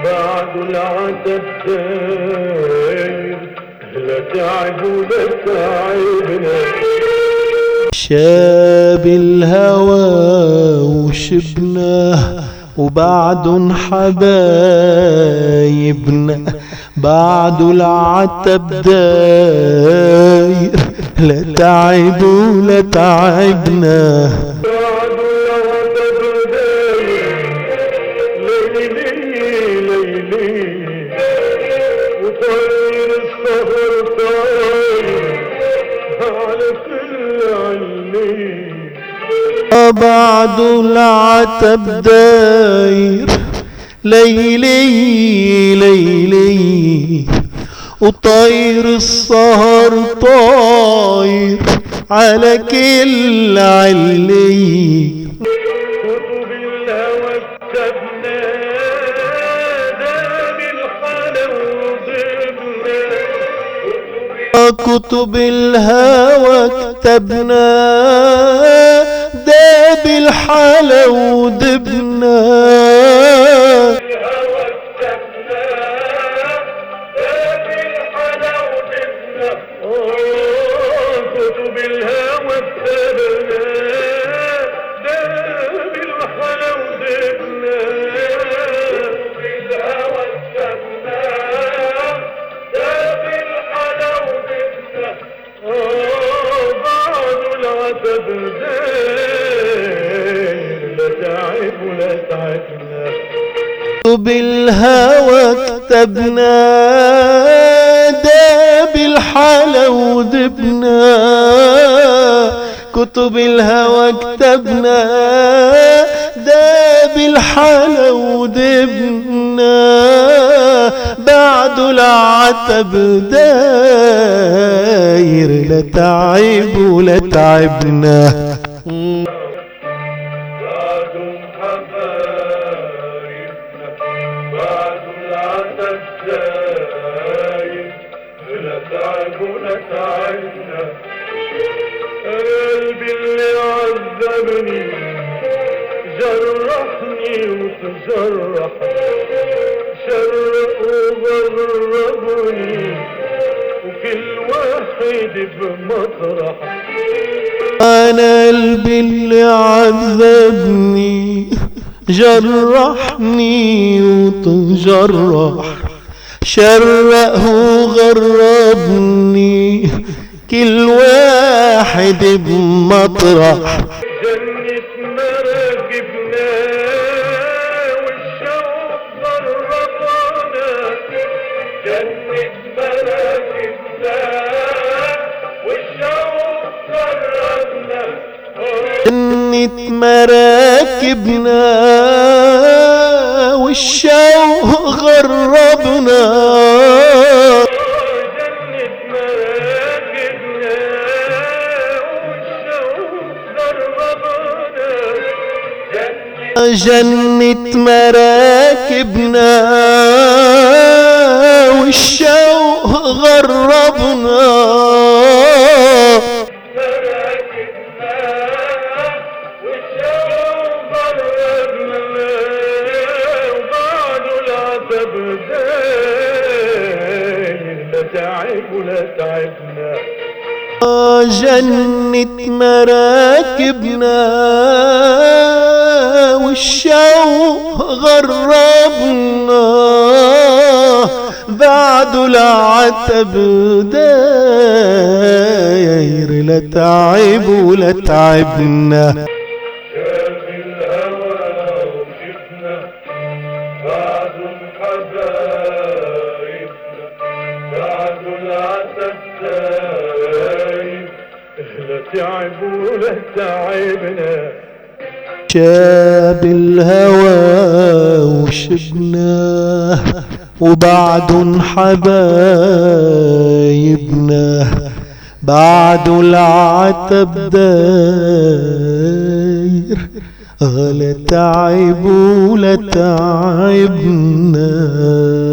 بعد العتب داير لا تعب ولا تعبنا شاب الهوى وشبناه وبعد حبايبنا بعد العتب داير لا تعب ولا تعبنا بعد العتب داير ليلي ليلي وطير السهر طاير على كل عيني بعد العتب داير ليلي ليلي وطير السهر طاير على كل علي كتب الهوى كتبنا دام الحلا وضبنا كتب الهوى كتبنا داب الحلا ودبنا الهوى كتبنا دام الحلا وضبنا آه، كتب الهوى كتبنا دام الحلا وضبنا كتب الهوى كتبنا دام الحلا وضبنا آه، بعد العتب داير لا تعب ولا تعبنا كتب الهوى كتبنا داب الحلا ودبنا كتب الهوى كتبنا داب الحلا ودبنا بعد العتب داير لا تعب ولا تعبنا بعد حبايبنا بعد العتب دايم لا تعب ولا تعبنا قلبي اللي عذبني جرحني وتجرح شرق وغربني وكل واحد بمطرح انا قلبي اللي عذبني جرحني وتجرح شرقه وغربني كل واحد بمطرح جنة مراكبنا والشوق غربانا جنة مراكبنا والشوق غربنا جنة مراكبنا والشوق غربنا جنة مراكبنا والشوق غربانا جنة جنة مراكبنا والشوق غربنا مراكبنا والشوق غربنا وبعد العتب داير لا تعب ولا تعبنا جنة مراكبنا والشوق غربنا بعد العتب داير لا تعب ولا تعبنا شاف الهوى وشفنا بعد حبايبنا بعد العتب داير لا تعب ولا تعبنا شاب الهوى وشبناه وبعد حبايبنا بعد العتب داير لا تعب ولا تعبنا